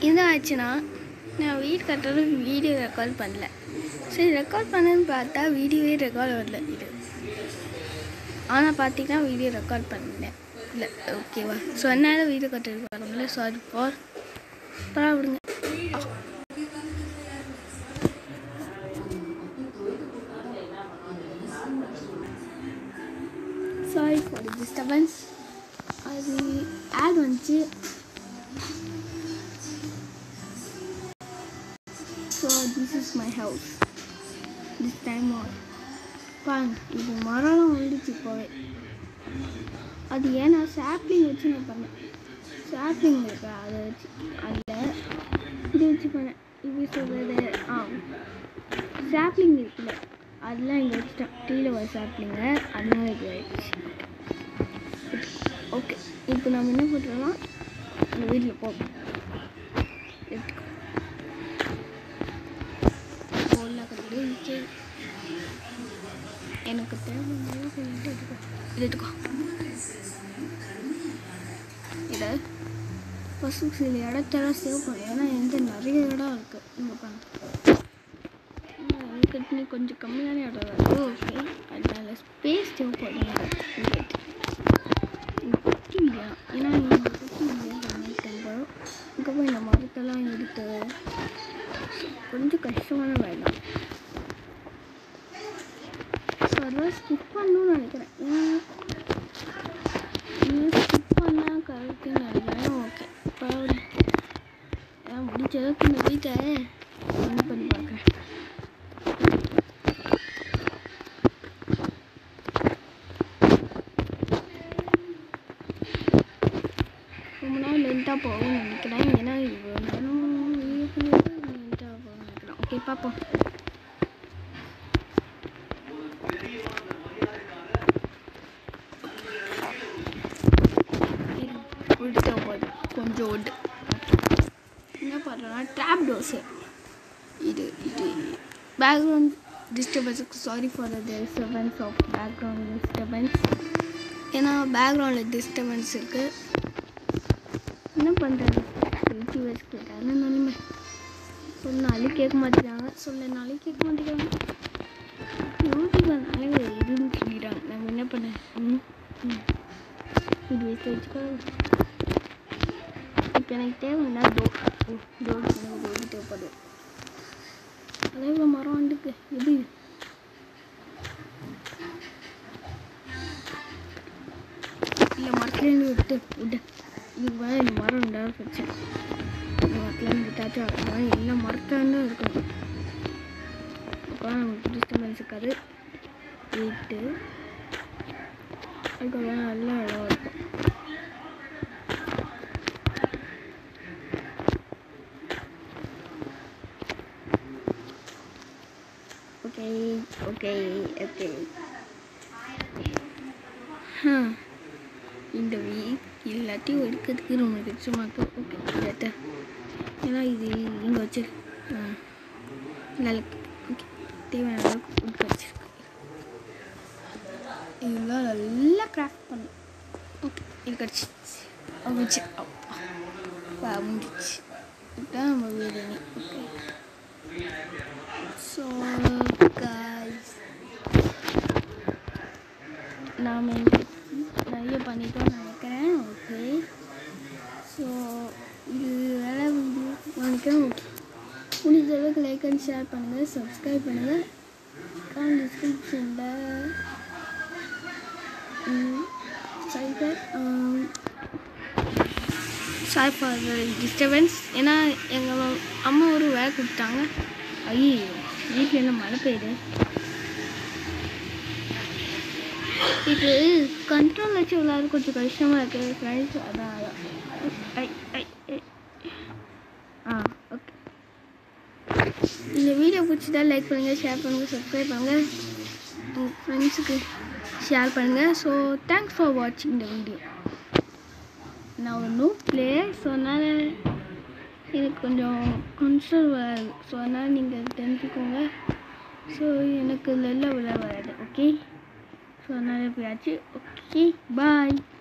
என்ன ஆச்சுன்னா நான் வீடு கட்டுறதுக்கு வீடியோ ரெக்கார்ட் பண்ணல சரி ரெக்கார்ட் பண்ணேன்னு பார்த்தா வீடியோவே ரெக்கார்ட் வரல இது ஆனால் பார்த்தீங்கன்னா வீடியோ ரெக்கார்ட் பண்ணேன் இல்லை ஓகேவா ஸோ அதனால வீடியோ கட்டுறதுக்கு வரல சாரி ஃபார் பரவாயில்ல விடுங்க சாரி ஃபார் தி டிஸ்டர்பன்ஸ் அது ஆட் வந்துச்சு so this is my house this time on பாருங்க இது மரம்லாம் வந்துச்சு இப்போவே அது ஏன்னா சாப்ளிங் வச்சு நான் பண்ணேன் சாப்ளிங் இருக்கா அதை வச்சு அதில் இது வச்சு பண்ணேன் இப்படி சொல்கிறது ஆ சாப்ளிங் இருக்குல்ல அதெல்லாம் இங்கே வச்சுட்டேன் டீயில் வர சாப்ளிங்க அதனால இது ஆயிடுச்சு ஓகே இப்போ நம்ம என்ன பண்ணுறோம்னா அந்த வீட்டில் போவோம் எடுத்துக்கோ போடலாம் கட்டுறது சரி எனக்கு தேவையான சொல்லிட்டு எடுத்துக்கோ இது எடுத்துக்கோ இதை ஃபஸ்ட்டு சில இடத்தெல்லாம் சேவ் பண்ணு ஏன்னா எந்த நிறைய இடம் இருக்குது இங்கே பாருங்க கட்டினி கொஞ்சம் கம்மியான இடம் இருக்குது ஓகே அதனால ஸ்பேஸ் சேவ் பண்ணுங்க குட்டி இல்லையா ஏன்னா இங்கே குட்டி இல்லையா பண்ணிட்டோம் இங்கே போய் இந்த மரத்தெல்லாம் எடுத்து கொஞ்சம் கஷ்டமான வேலை தான் ஸோ அதெல்லாம் ஸ்கிப் பண்ணணும்னு நினைக்கிறேன் ஏன்னா ஸ்கிப் பண்ணால் கரெக்டுன்னு நினைக்கிறேன் ஓகே பரவாயில்ல ஏன்னா முடிஞ்ச அளவுக்கு இந்த வீட்டை இது பண்ணி பார்க்குறேன் ரொம்ப நாள் லென்த்தாக போகும்னு நினைக்கிறேன் ஏன்னா இவ்வளோ நேரம் வீடியோ பண்ணிட்டு லென்த்தாக போகும்னு நினைக்கிறேன் ஓகே பார்ப்போம் உடு தேவைப்படுது கொஞ்சம் உடு என்ன பண்ணுறேன்னா டேப் டோஸு இது இது பேக்ரவுண்ட் டிஸ்டர்பன்ஸுக்கு sorry for the disturbance of background disturbance ஏன்னா பேக்ரவுண்டில் டிஸ்டர்பன்ஸ் இருக்குது என்ன பண்ணுறது யூடியூபர்ஸ் கேட்டாங்க நினைமை சொன்னாலும் கேட்க மாட்டேங்கிறாங்க சொன்னனாலும் கேட்க மாட்டேங்கிறாங்க யூடியூபர்னாலே இதுன்னு சொல்லிடுறாங்க நம்ம என்ன பண்ண ம் ம் இது வச்சு வச்சுக்கோ இப்போ எனக்கு தேவைன்னா டோர் டோர் எனக்கு டோர் தேவைப்படுது அதே இவ்வளோ மரம் வந்துக்கு எப்படி இல்லை மரத்துலேருந்து விட்டு விட்டு இதுக்கு மேலே இந்த மரம் ரெண்டாவது பிரச்சனை இந்த மரத்துலேருந்து விட்டாச்சும் அதனால எல்லா மரத்தாண்டும் இருக்கணும் அப்போ நமக்கு டிஸ்டர்பன்ஸ் இருக்காது வீட்டு அதுக்கப்புறம் நல்ல இடம் இருக்கும் ஓகே ஓகே ஓகே இந்த வீக் எல்லாத்தையும் எடுக்கிறதுக்கு ரொம்ப கஷ்டமாக இருக்கும் ஓகே இல்லாட்ட ஏன்னா இது இங்கே வச்சு நல்லா ஓகே தேவையான அளவுக்கு உட்க வச்சிருக்கு இதெல்லாம் நல்லா கிராஃப்ட் பண்ணும் ஓகே இது கிடச்சிச்சு வச்சு அப்பா முடிச்சு இதுதான் நம்ம வீடு ஓகே ஸோ காய்ஸ் நாம் நிறைய பண்ணிட்டோம்னு நினைக்கிறேன் ஓகே ஸோ இது வேலை வீடியோ நினைக்கிறேன் ஓகே முடிஞ்ச அளவுக்கு லைக் அண்ட் ஷேர் பண்ணுங்கள் சப்ஸ்கிரைப் பண்ணுங்கள் கான் டிஸ்கிரிப்ஷனில் சைபர் சாரி ஃபார் டிஸ்டர்பன்ஸ் ஏன்னா எங்கள் அம்மா ஒரு வேலை கொடுத்தாங்க ஐயோ வீட்டில் என்ன மழை பெய்யுது இது கண்ட்ரோல் வச்சு விளையாட கொஞ்சம் கஷ்டமாக இருக்குது ஃப்ரெண்ட்ஸ் அதான் அதான் ஐ ஐ ஐ. ஆ ஓகே இந்த வீடியோ பிடிச்சதா லைக் பண்ணுங்கள் ஷேர் பண்ணுங்கள் சப்ஸ்கிரைப் பண்ணுங்கள் உங்கள் ஃப்ரெண்ட்ஸுக்கு ஷேர் பண்ணுங்கள் ஸோ தேங்க்ஸ் ஃபார் வாட்சிங் இந்த வீடியோ நான் ஒரு நியூ பிளேயர் ஸோ அதனால் எனக்கு கொஞ்சம் கன்சர்வ் வராது ஸோ அதனால் நீங்கள் தெரிஞ்சுக்கோங்க ஸோ எனக்கு லெல்ல விழா வராது ஓகே ஸோ அதனால் எப்படியாச்சு ஓகே பாய்